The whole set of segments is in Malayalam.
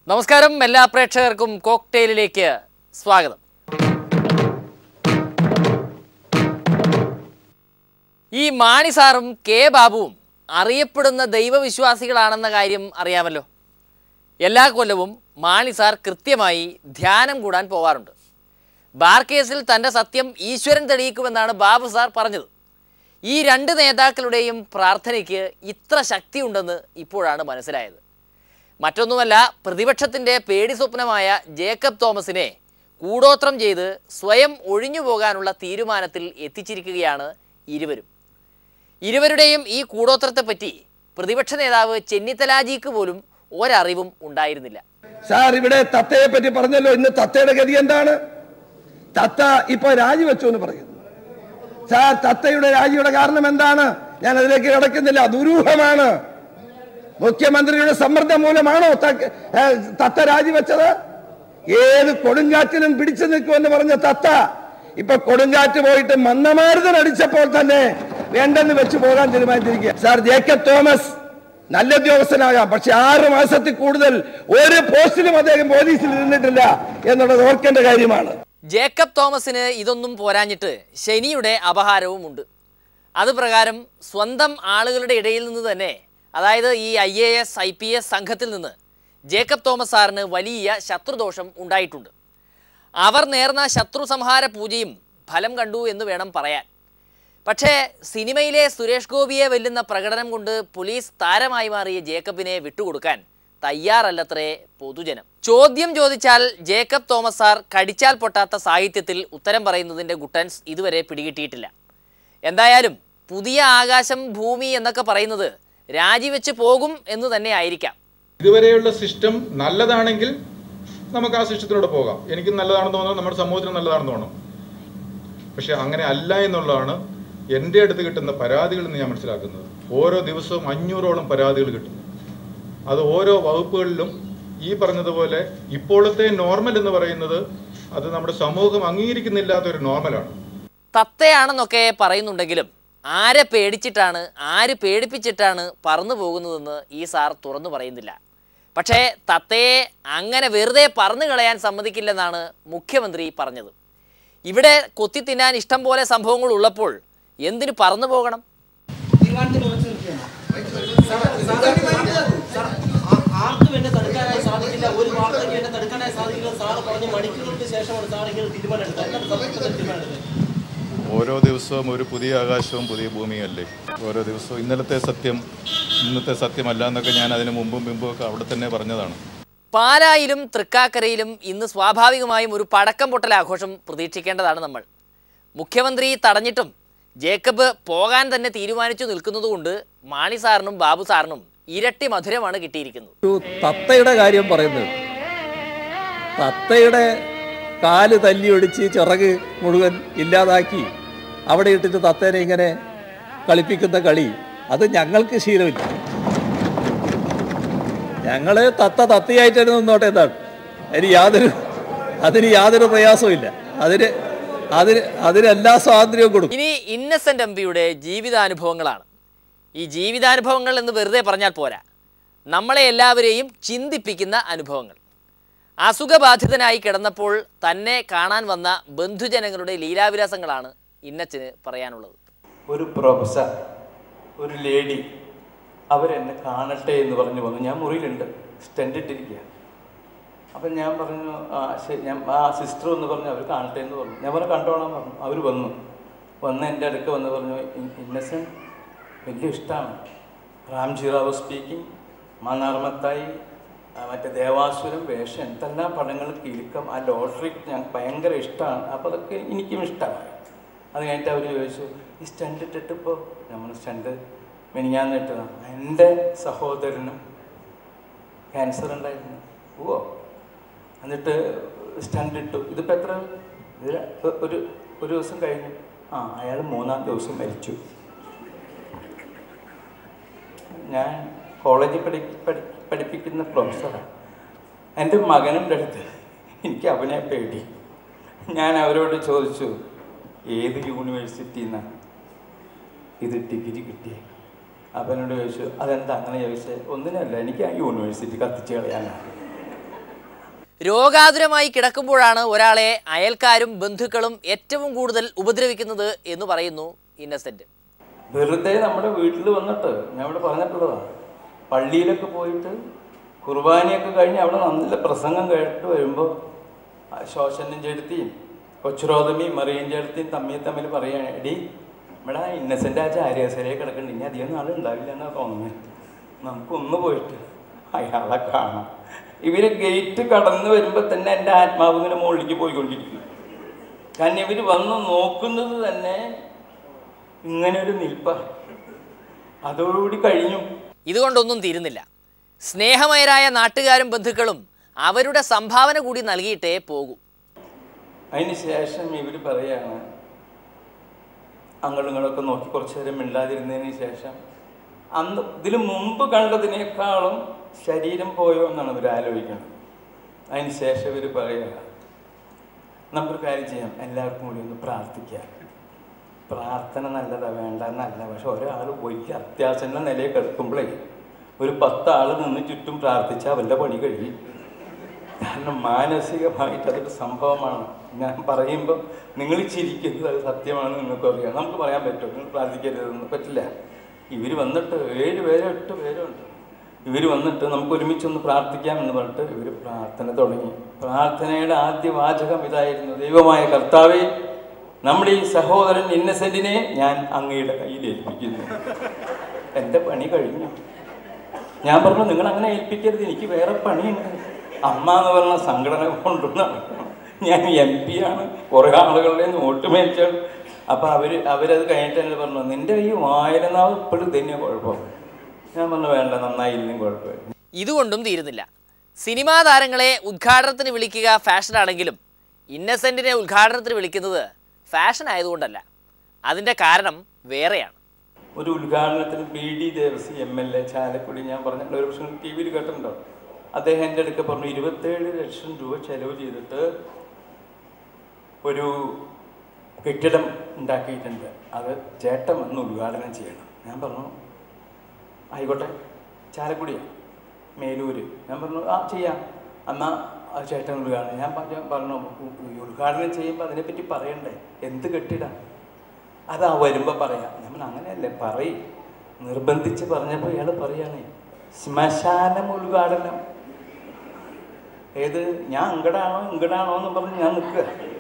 നമസ്കാരം എല്ലാ പ്രേക്ഷകർക്കും കോക്ടെയിലിലേക്ക് സ്വാഗതം ഈ മാണി സാറും കെ ബാബുവും അറിയപ്പെടുന്ന ദൈവവിശ്വാസികളാണെന്ന കാര്യം അറിയാമല്ലോ എല്ലാ കൊല്ലവും മാണി സാർ കൃത്യമായി ധ്യാനം കൂടാൻ പോവാറുണ്ട് ബാർ കേസിൽ തൻ്റെ സത്യം ഈശ്വരൻ തെളിയിക്കുമെന്നാണ് ബാബു സാർ പറഞ്ഞത് ഈ രണ്ട് നേതാക്കളുടെയും പ്രാർത്ഥനയ്ക്ക് ഇത്ര ശക്തിയുണ്ടെന്ന് ഇപ്പോഴാണ് മനസ്സിലായത് മറ്റൊന്നുമല്ല പ്രതിപക്ഷത്തിൻ്റെ പേടി സ്വപ്നമായ ജേക്കബ് തോമസിനെ കൂടോത്രം ചെയ്ത് സ്വയം ഒഴിഞ്ഞു പോകാനുള്ള തീരുമാനത്തിൽ എത്തിച്ചിരിക്കുകയാണ് ഇരുവരും ഇരുവരുടെയും ഈ കൂടോത്രത്തെപ്പറ്റി പ്രതിപക്ഷ നേതാവ് ചെന്നിത്തലാജിക്ക് പോലും ഒരറിവും ഉണ്ടായിരുന്നില്ല സാർ ഇവിടെ തത്തയെ പറ്റി പറഞ്ഞല്ലോ ഇന്ന് തത്തയുടെ ഗതി എന്താണ് തത്ത ഇപ്പൊ രാജിവെച്ചു എന്ന് പറയുന്നു സാർ തത്തയുടെ രാജിയുടെ കാരണം എന്താണ് ഞാൻ അതിലേക്ക് കിടക്കുന്നില്ല ദുരൂഹമാണ് മുഖ്യമന്ത്രിയുടെ സമ്മർദ്ദം മൂലമാണോ ത- ഏ, തത്ത രാജിവെച്ചത് ഏത് കൊടുങ്കാറ്റിനും പിടിച്ചു നിൽക്കുമെന്ന് പറഞ്ഞ തത്ത ഇപ്പൊ കൊടുങ്കാറ്റ് പോയിട്ട് മന്ദമാരുതൻ അടിച്ചപ്പോൾ തന്നെ വേണ്ടെന്ന് വെച്ച് പോകാൻ തീരുമാനിച്ചിരിക്കുക സാർ ജേക്കബ് തോമസ് നല്ല ഉദ്യോഗസ്ഥനാകാം പക്ഷെ ആറ് മാസത്തിൽ കൂടുതൽ ഒരു പോസ്റ്റിലും അദ്ദേഹം പോലീസിൽ ഇരുന്നിട്ടില്ല എന്നുള്ളത് ഓർക്കേണ്ട കാര്യമാണ് ജേക്കബ് തോമസിന് ഇതൊന്നും പോരാഞ്ഞിട്ട് ശനിയുടെ അപഹാരവുമുണ്ട് അത് പ്രകാരം സ്വന്തം ആളുകളുടെ ഇടയിൽ നിന്ന് തന്നെ അതായത് ഈ I A S I P S സംഘത്തിൽ നിന്ന് ജേക്കബ് തോമസ് സാറിന് വലിയ ശത്രുദോഷം ഉണ്ടായിട്ടുണ്ട് അവർ നേർന്ന ശത്രു സംഹാര പൂജയും ഫലം കണ്ടു എന്ന് വേണം പറയാൻ പക്ഷേ സിനിമയിലെ സുരേഷ് ഗോപിയെ വെല്ലുന്ന പ്രകടനം കൊണ്ട് പോലീസ് താരമായി മാറിയ ജേക്കബിനെ വിട്ടുകൊടുക്കാൻ തയ്യാറല്ലത്രേ പൊതുജനം ചോദ്യം ചോദിച്ചാൽ ജേക്കബ് തോമസ് സാർ കടിച്ചാൽ പൊട്ടാത്ത സാഹിത്യത്തിൽ ഉത്തരം പറയുന്നതിൻ്റെ ഗുട്ടൻസ് ഇതുവരെ പിടികിട്ടിയിട്ടില്ല എന്തായാലും പുതിയ ആകാശം ഭൂമി എന്നൊക്കെ പറയുന്നത് രാജിവെച്ച് പോകും എന്ന് തന്നെ ആയിരിക്കാം ഇതുവരെയുള്ള സിസ്റ്റം നല്ലതാണെങ്കിൽ നമുക്ക് ആ സിസ്റ്റത്തിലൂടെ പോകാം എനിക്ക് നല്ലതാണെന്ന് തോന്നുന്നു നമ്മുടെ സമൂഹത്തിന് നല്ലതാണെന്ന് തോന്നും പക്ഷെ അങ്ങനെ അല്ല എന്നുള്ളതാണ് എൻ്റെ അടുത്ത് കിട്ടുന്ന പരാതികളിൽ നിന്ന് ഞാൻ മനസ്സിലാക്കുന്നത് ഓരോ ദിവസവും അഞ്ഞൂറോളം പരാതികൾ കിട്ടുന്നു അത് ഓരോ വകുപ്പുകളിലും ഈ പറഞ്ഞതുപോലെ ഇപ്പോഴത്തെ നോർമൽ എന്ന് പറയുന്നത് അത് നമ്മുടെ സമൂഹം അംഗീകരിക്കുന്നില്ലാത്ത ഒരു നോർമലാണ് തത്തയാണെന്നൊക്കെ പറയുന്നുണ്ടെങ്കിലും ആരെ പേടിച്ചിട്ടാണ് ആര് പേടിപ്പിച്ചിട്ടാണ് പറന്നു പോകുന്നതെന്ന് ഈ സാർ തുറന്നു പറയുന്നില്ല പക്ഷേ തത്തയെ അങ്ങനെ വെറുതെ പറന്നു കളയാൻ സമ്മതിക്കില്ലെന്നാണ് മുഖ്യമന്ത്രി പറഞ്ഞത് ഇവിടെ കൊത്തി തിന്നാൻ ഇഷ്ടം പോലെ സംഭവങ്ങൾ ഉള്ളപ്പോൾ എന്തിനു പറന്നു പോകണം തീരുമാനത്തിൽ ഉറച്ചു നിൽക്കുകയാണ്. സാർ, ആ- ആർക്കും എന്നെ തടുക്കാനായി സാധിക്കില്ല ഒരു വാർത്തയ്ക്ക് എന്നെ തടുക്കാനായി സാധിക്കില്ല സാർ പറഞ്ഞ് മണിക്കൂറുകൾക്ക് ശേഷമാണ് സാർ ഇങ്ങനെ തീരുമാനം എടുത്തത് എന്താണ് സത്യത്തിൽ തീരുമാനം എടുത്തത് ഓരോ ദിവസവും ഒരു പുതിയ ആകാശവും പുതിയ ഭൂമിയല്ലേ ഓരോ ദിവസവും ഇന്നലത്തെ സത്യം ഇന്നത്തെ സത്യമല്ല എന്നൊക്കെ ഞാൻ അതിന് മുമ്പും മുമ്പും ഒക്കെ അവിടെ തന്നെ പറഞ്ഞതാണ് പാലായിലും തൃക്കാക്കരയിലും ഇന്ന് സ്വാഭാവികമായും ഒരു പടക്കം പൊട്ടൽ ആഘോഷം പ്രതീക്ഷിക്കേണ്ടതാണ് നമ്മൾ മുഖ്യമന്ത്രി തടഞ്ഞിട്ടും ജേക്കബ് പോകാൻ തന്നെ തീരുമാനിച്ചു നിൽക്കുന്നതുകൊണ്ട് മാണി സാറിനും ബാബു സാറിനും ഇരട്ടി മധുരമാണ് കിട്ടിയിരിക്കുന്നത് ഒരു തത്തയുടെ കാര്യം പറയുന്നത് തത്തയുടെ കാല് തല്ലി ഒടിച്ച് ചിറക് മുഴുവൻ ഇല്ലാതാക്കി അവിടെ ഇട്ടിട്ട് തത്തേനെ ഇങ്ങനെ കളിപ്പിക്കുന്ന കളി അത് ഞങ്ങൾക്ക് ശീലമില്ല ഞങ്ങൾ തത്ത തത്തയായിട്ട് തന്നെ നിന്നോട്ടെ എന്താണ് അതിന് യാതൊരു അതിന് യാതൊരു പ്രയാസവും അതിന് അതിന് അതിന് എല്ലാ സ്വാതന്ത്ര്യവും കൊടുക്കും ഇനി ഇന്നസെന്റ് എം പിയുടെ ജീവിതാനുഭവങ്ങളാണ് ഈ ജീവിതാനുഭവങ്ങൾ എന്ന് വെറുതെ പറഞ്ഞാൽ പോരാ നമ്മളെ എല്ലാവരെയും ചിന്തിപ്പിക്കുന്ന അനുഭവങ്ങൾ അസുഖബാധിതനായി കിടന്നപ്പോൾ തന്നെ കാണാൻ വന്ന ബന്ധുജനങ്ങളുടെ ലീലാവിലാസങ്ങളാണ് ഇന്നച്ചന് പറയാനുള്ളത് ഒരു പ്രൊഫസർ ഒരു ലേഡി അവരെന്നെ കാണട്ടെ എന്ന് പറഞ്ഞു വന്നു ഞാൻ മുറിയിലുണ്ട് സ്റ്റെൻഡ് ഇട്ടിരിക്കുക അപ്പം ഞാൻ പറഞ്ഞു ആ ശരി ഞാൻ ആ സിസ്റ്റർ എന്ന് പറഞ്ഞു അവർ കാണട്ടെ എന്ന് പറഞ്ഞു ഞാൻ പറഞ്ഞു കണ്ടോളാൻ പറഞ്ഞു അവർ വന്നു വന്ന് എൻ്റെ അടുക്ക് വന്ന് പറഞ്ഞു ഇന്നസെൻറ്റ് വലിയ ഇഷ്ടമാണ് റാംജി റാവു സ്പീക്കിംഗ് മന്നാർമത്തായി ആ, മറ്റേ ദേവാസുരം വേഷം എന്തെല്ലാം പടങ്ങൾ കിലുക്കം ആ ലോട്ടറി ഞങ്ങൾക്ക് ഭയങ്കര ഇഷ്ടമാണ് അപ്പോൾ അതൊക്കെ എനിക്കും ഇഷ്ടമാണ് അത് കഴിഞ്ഞിട്ട് അവർ ചോദിച്ചു ഈ സ്റ്റണ്ട് ഇട്ടിട്ട് ഇപ്പോൾ നമ്മൾ സ്റ്റണ്ട് മിനിഞ്ഞാന്ന് ഇട്ടതാണ് എൻ്റെ സഹോദരനും ക്യാൻസർ ഉണ്ടായിരുന്നു ഓ എന്നിട്ട് സ്റ്റണ്ട് ഇട്ടു ഇതിപ്പോൾ എത്ര ഇത് ഒരു ഒരു ദിവസം കഴിഞ്ഞു ആ അയാൾ മൂന്നാം ദിവസം മരിച്ചു ഞാൻ കോളേജിൽ പഠി പഠി പഠിപ്പിക്കുന്ന പ്രൊഫസറാണ് എൻ്റെ മകനുടെ അടുത്ത് എനിക്ക് അവനെ പേടി ഞാൻ അവരോട് ചോദിച്ചു ഏത് യൂണിവേഴ്സിറ്റിയിൽ നിന്നാണ് ഇത് ഡിഗ്രി കിട്ടിയത് അവനോട് ചോദിച്ചു അതെന്താ അങ്ങനെ ചോദിച്ചത് ഒന്നിനല്ല എനിക്ക് ആ യൂണിവേഴ്സിറ്റി കത്തിച്ച് കളയാനാണ് രോഗാതുരമായി കിടക്കുമ്പോഴാണ് ഒരാളെ അയൽക്കാരും ബന്ധുക്കളും ഏറ്റവും കൂടുതൽ ഉപദ്രവിക്കുന്നത് എന്ന് പറയുന്നു ഇന്നസെന്റ് വെറുതെ നമ്മുടെ വീട്ടിൽ വന്നിട്ട് ഞാൻ ഇവിടെ പറഞ്ഞിട്ടുള്ളതാ പള്ളിയിലൊക്കെ പോയിട്ട് കുർബാനയൊക്കെ കഴിഞ്ഞ് അവിടെ നല്ല പ്രസംഗം കേട്ട് വരുമ്പോൾ ശോശനും ചേർത്തിയും കൊച്ചുരോതമിയും മറിയും ചേർത്തിയും തമ്മിൽ തമ്മിൽ പറയുകയാണ് എടി ഇവിടെ ഇന്നസെൻ്റ് ആ ചാരിയാസരയെ കിടക്കുന്നുണ്ട് ഇനി അധികം നാൾ ഉണ്ടാവില്ല എന്നാണ് തോന്നുന്നത് നമുക്കൊന്ന് പോയിട്ട് അയാളെ കാണാം ഇവര് ഗേറ്റ് കടന്നു വരുമ്പോൾ തന്നെ എൻ്റെ ആത്മാവ് ഇങ്ങനെ മുകളിലേക്ക് പോയിക്കൊണ്ടിരിക്കും കാരണം ഇവർ വന്ന് നോക്കുന്നത് തന്നെ ഇങ്ങനെ ഒരു നിൽപ്പ അതോടുകൂടി കഴിഞ്ഞു ഇതുകൊണ്ടൊന്നും തീരുന്നില്ല സ്നേഹമയരായ നാട്ടുകാരും ബന്ധുക്കളും അവരുടെ സംഭാവന കൂടി നൽകിയിട്ടേ പോകൂ അതിന് ശേഷം ഇവർ പറയാണ് അങ്ങോട്ടും ഇങ്ങോട്ടൊക്കെ നോക്കി കുറച്ചു നേരം മിണ്ടാതിരുന്നതിന് ശേഷം അന്ന് ഇതിന് മുമ്പ് കണ്ടതിനേക്കാളും ശരീരം പോയോ എന്നാണ് ഇവർ ആലോചിക്കുന്നത് അതിന് ശേഷം ഇവർ പറയുക നമുക്കൊരു കാര്യം ചെയ്യാം എല്ലാവർക്കും കൂടി ഒന്ന് പ്രാർത്ഥിക്കാം പ്രാർത്ഥന നല്ലതാ വേണ്ട എന്നല്ല പക്ഷെ ഒരാൾ വലിയ അത്യാവശ്യം നിലയിൽ കിടക്കുമ്പോഴേ ഒരു പത്താൾ നിന്ന് ചുറ്റും പ്രാർത്ഥിച്ചാൽ അവൻ്റെ പണി കഴിയും കാരണം മാനസികമായിട്ട് അതൊരു സംഭവമാണ് ഞാൻ പറയുമ്പോൾ നിങ്ങൾ ചിരിക്കുന്നത് അത് സത്യമാണെന്ന് നിങ്ങൾക്ക് അറിയാം നമുക്ക് പറയാൻ പറ്റുമോ നിങ്ങൾ പ്രാർത്ഥിക്കരുതെന്ന് പറ്റില്ല ഇവർ വന്നിട്ട് ഏഴ് പേരോ എട്ട് പേരോ ഉണ്ട് ഇവർ വന്നിട്ട് നമുക്ക് ഒരുമിച്ചൊന്ന് പ്രാർത്ഥിക്കാം എന്ന് പറഞ്ഞിട്ട് ഇവർ പ്രാർത്ഥന തുടങ്ങി പ്രാർത്ഥനയുടെ ആദ്യ വാചകം ഇതായിരുന്നു ദൈവമായ കർത്താവെ നമ്മുടെ ഈ സഹോദരൻ ഇന്നസെന്റിനെ ഞാൻ അങ്ങയുടെ കയ്യിൽ ഏൽപ്പിക്കുന്നു എൻ്റെ പണി കഴിഞ്ഞു ഞാൻ പറഞ്ഞു നിങ്ങൾ അങ്ങനെ ഏൽപ്പിക്കരുത് എനിക്ക് വേറെ പണിയുണ്ട് അമ്മ എന്ന് പറഞ്ഞ സംഘടന കൊണ്ടുവന്ന ഞാൻ എം പി ആണ് കുറേ ആളുകളുടെ നോട്ട് മേടിച്ചാണ് അപ്പോൾ അവർ അവരത് കഴിഞ്ഞിട്ട് എന്നെ പറഞ്ഞു നിൻ്റെ ഈ വായനനാവ് ഇപ്പോഴും തന്നെയാണ് കുഴപ്പം ഞാൻ പറഞ്ഞു വേണ്ട നന്നായില്ലെങ്കിൽ കുഴപ്പമില്ല ഇതുകൊണ്ടും തീരുന്നില്ല സിനിമാ താരങ്ങളെ ഉദ്ഘാടനത്തിന് വിളിക്കുക ഫാഷനാണെങ്കിലും ഇന്നസെന്റിനെ ഉദ്ഘാടനത്തിന് വിളിക്കുന്നത് ഫാഷൻ ആയതുകൊണ്ടല്ല അതിൻ്റെ കാരണം വേറെയാണ് ഒരു ഉദ്ഘാടനത്തിന് B D Devassy M L A Chalakudy ഞാൻ പറഞ്ഞിട്ടുണ്ട് ഒരു പക്ഷേ ടി വിയിൽ കേട്ടിട്ടുണ്ടോ അദ്ദേഹം എൻ്റെ അടുക്ക പറഞ്ഞു ഇരുപത്തേഴ് ലക്ഷം രൂപ ചെലവ് ചെയ്തിട്ട് ഒരു കെട്ടിടം ഉണ്ടാക്കിയിട്ടുണ്ട് അത് ചേട്ടൻ വന്ന് ഉദ്ഘാടനം ചെയ്യണം ഞാൻ പറഞ്ഞു ആയിക്കോട്ടെ ചാലക്കുടിയാണ് മേലൂര് ഞാൻ പറഞ്ഞു ആ ചെയ്യാം എന്നാൽ ആ ചേട്ടൻ ഉദ്ഘാടനം ഞാൻ പറഞ്ഞു പറഞ്ഞു ഈ ഉദ്ഘാടനം ചെയ്യുമ്പോൾ അതിനെപ്പറ്റി പറയണ്ടേ എന്ത് കെട്ടിടം അതാ വരുമ്പോൾ പറയാം നമ്മൾ അങ്ങനെയല്ലേ പറയും നിർബന്ധിച്ച് പറഞ്ഞപ്പോൾ ഇയാൾ പറയാണ് ശ്മശാനം ഉദ്ഘാടനം ഏത് ഞാൻ ഇങ്ങടാണോ ഇങ്ങടാണോ എന്ന് പറഞ്ഞ് ഞാൻ നിൽക്കുക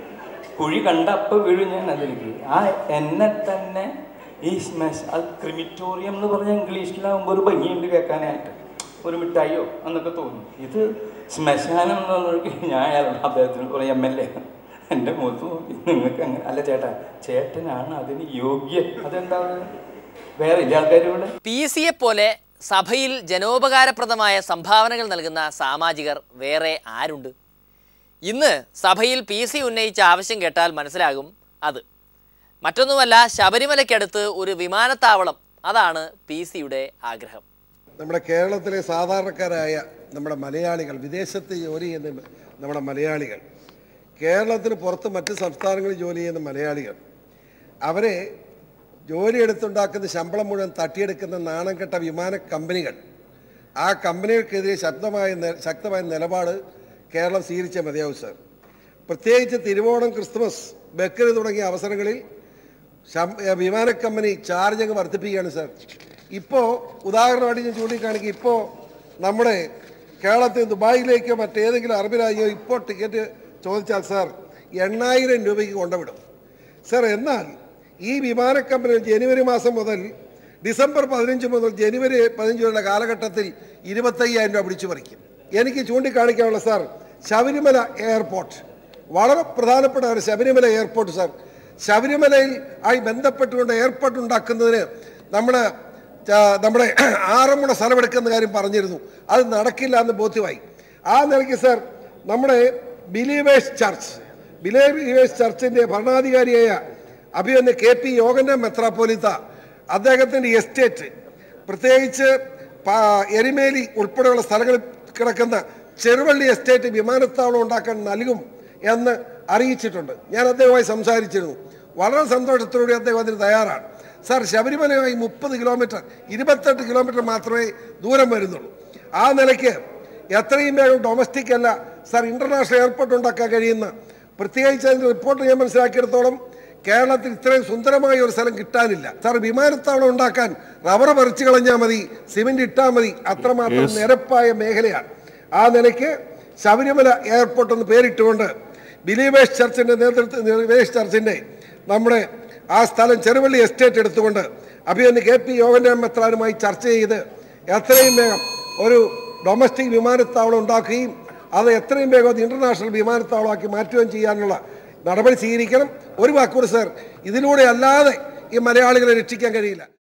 കുഴി കണ്ട അപ്പം വീഴും ഞാൻ അതിലേക്ക് ആ എന്നെ തന്നെ ഈ ശ്മശ അത് ക്രിമിറ്റോറിയം എന്ന് പറഞ്ഞ ഇംഗ്ലീഷിലാകുമ്പോൾ ഒരു ഭംഗിയുണ്ട് കേൾക്കാനായിട്ട് ഒരു മിഠായിയോ എന്നൊക്കെ തോന്നും ഇത് ശ്മശാനം എന്ന് പറഞ്ഞൊക്കെ ഞാൻ അയാളോട് അദ്ദേഹത്തിന് പറയും എം എൽ എ എൻ്റെ മുഖത്ത് നോക്കി നിങ്ങൾക്ക് അങ്ങനെ അല്ല ചേട്ടാ ചേട്ടനാണ് അതിന് യോഗ്യൻ അതെന്താണ് വേറെ ഇല്ല ആൾക്കാർ ഇവിടെ പി സിയെ പോലെ സഭയിൽ ജനോപകാരപ്രദമായ സംഭാവനകൾ നൽകുന്ന സാമാജികർ വേറെ ആരുണ്ട് ഇന്ന് സഭയിൽ പി സി ഉന്നയിച്ച ആവശ്യം കേട്ടാൽ മനസ്സിലാകും അത് മറ്റൊന്നുമല്ല ശബരിമലയ്ക്കടുത്ത് ഒരു വിമാനത്താവളം അതാണ് പി സിയുടെ ആഗ്രഹം നമ്മുടെ കേരളത്തിലെ സാധാരണക്കാരായ നമ്മുടെ മലയാളികൾ വിദേശത്ത് ജോലി ചെയ്യുന്ന നമ്മുടെ മലയാളികൾ കേരളത്തിന് പുറത്ത് മറ്റ് സംസ്ഥാനങ്ങളിൽ ജോലി ചെയ്യുന്ന മലയാളികൾ അവരെ ജോലി എടുത്തുണ്ടാക്കുന്ന ശമ്പളം മുഴുവൻ തട്ടിയെടുക്കുന്ന നാണം കെട്ട വിമാന കമ്പനികൾ ആ കമ്പനികൾക്കെതിരെ ശക്തമായ നെ- ശക്തമായ നിലപാട് കേരളം സ്വീകരിച്ച മതിയാവും സർ പ്രത്യേകിച്ച് തിരുവോണം ക്രിസ്തുമസ് ബക്കറി തുടങ്ങിയ അവസരങ്ങളിൽ ശം- ഏ, വിമാന കമ്പനി ചാർജ് അങ്ങ് വർദ്ധിപ്പിക്കുകയാണ് സാർ ഇപ്പോൾ ഉദാഹരണമായിട്ട് ഞാൻ ചൂണ്ടിക്കാണിക്കുക ഇപ്പോൾ നമ്മുടെ കേരളത്തിൽ ദുബായിലേക്കോ മറ്റേതെങ്കിലും അറബ് രാജ്യമോ ഇപ്പോൾ ടിക്കറ്റ് ചോദിച്ചാൽ സാർ എണ്ണായിരം രൂപയ്ക്ക് കൊണ്ടുവിടും സാർ എന്നാൽ ഈ വിമാന കമ്പനികൾ ജനുവരി മാസം മുതൽ ഡിസംബർ പതിനഞ്ച് മുതൽ ജനുവരി പതിനഞ്ച് വരെയുള്ള കാലഘട്ടത്തിൽ ഇരുപത്തയ്യായിരം രൂപ പിടിച്ചു പറിക്കും എനിക്ക് ചൂണ്ടിക്കാണിക്കാനുള്ള സാർ ശബരിമല എയർപോർട്ട് വളരെ പ്രധാനപ്പെട്ട ഒരു ശബരിമല എയർപോർട്ട് സാർ ശബരിമലയിൽ ആയി ബന്ധപ്പെട്ടുകൊണ്ട് എയർപോർട്ട് ഉണ്ടാക്കുന്നതിന് നമ്മൾ നമ്മുടെ ആറന്മുള സ്ഥലമെടുക്കുന്ന കാര്യം പറഞ്ഞിരുന്നു അത് നടക്കില്ല എന്ന് ബോധ്യമായി ആ നിലയ്ക്ക് സാർ നമ്മുടെ ബിലീവേഴ്സ് ചർച്ച് ബിലീവേഴ്സ് ചർച്ചിൻ്റെ ഭരണാധികാരിയായ അഭിമന്യ കെ പി യോഗന്റെ മെത്രാപ്പോലിത്ത അദ്ദേഹത്തിൻ്റെ എസ്റ്റേറ്റ് പ്രത്യേകിച്ച് പാ- എരിമേലി ഉൾപ്പെടെയുള്ള സ്ഥലങ്ങളിൽ കിടക്കുന്ന ചെറുവള്ളി എസ്റ്റേറ്റ് വിമാനത്താവളം ഉണ്ടാക്കാൻ നൽകും എന്ന് അറിയിച്ചിട്ടുണ്ട് ഞാൻ അദ്ദേഹവുമായി സംസാരിച്ചിരുന്നു വളരെ സന്തോഷത്തോടെ അദ്ദേഹം അതിന് തയ്യാറാണ് സാർ ശബരിമലയുമായി മുപ്പത് കിലോമീറ്റർ ഇരുപത്തെട്ട് കിലോമീറ്റർ മാത്രമേ ദൂരം വരുന്നുള്ളൂ ആ നിലയ്ക്ക് എത്രയും വേഗം ഡൊമസ്റ്റിക് അല്ല സാർ ഇന്റർനാഷണൽ എയർപോർട്ട് ഉണ്ടാക്കാൻ കഴിയുന്ന പ്രത്യേകിച്ച് അതിന്റെ റിപ്പോർട്ട് ഞാൻ മനസ്സിലാക്കിയെടുത്തോളം കേരളത്തിൽ ഇത്രയും സുന്ദരമായ ഒരു സ്ഥലം കിട്ടാനില്ല സാർ വിമാനത്താവളം ഉണ്ടാക്കാൻ റബ്ബർ പറിച്ചു കളഞ്ഞാൽ മതി സിമെന്റ് ഇട്ടാൽ മതി അത്രമാത്രം നിരപ്പായ മേഖലയാണ് ആ നിലയ്ക്ക് ശബരിമല എയർപോർട്ട് എന്ന് പേരിട്ടുകൊണ്ട് ബിലീവേഴ്സ് ചർച്ചിന്റെ നേതൃത്വ ബിലീവേഴ്സ് ചർച്ചിന്റെ നമ്മുടെ ആ സ്ഥലം ചെറുവള്ളി എസ്റ്റേറ്റ് എടുത്തുകൊണ്ട് അഭിയന്ന് കെ പി യോഗൻ മെത്രാനുമായി ചർച്ച ചെയ്ത് എത്രയും വേഗം ഒരു ഡൊമസ്റ്റിക് വിമാനത്താവളം ഉണ്ടാക്കുകയും അത് എത്രയും വേഗം അത് ഇന്റർനാഷണൽ വിമാനത്താവളമാക്കി മാറ്റുകയും ചെയ്യാനുള്ള നടപടി സ്വീകരിക്കണം ഒരു വാക്കൂടെ സാർ ഇതിലൂടെ അല്ലാതെ ഈ മലയാളികളെ രക്ഷിക്കാൻ കഴിയില്ല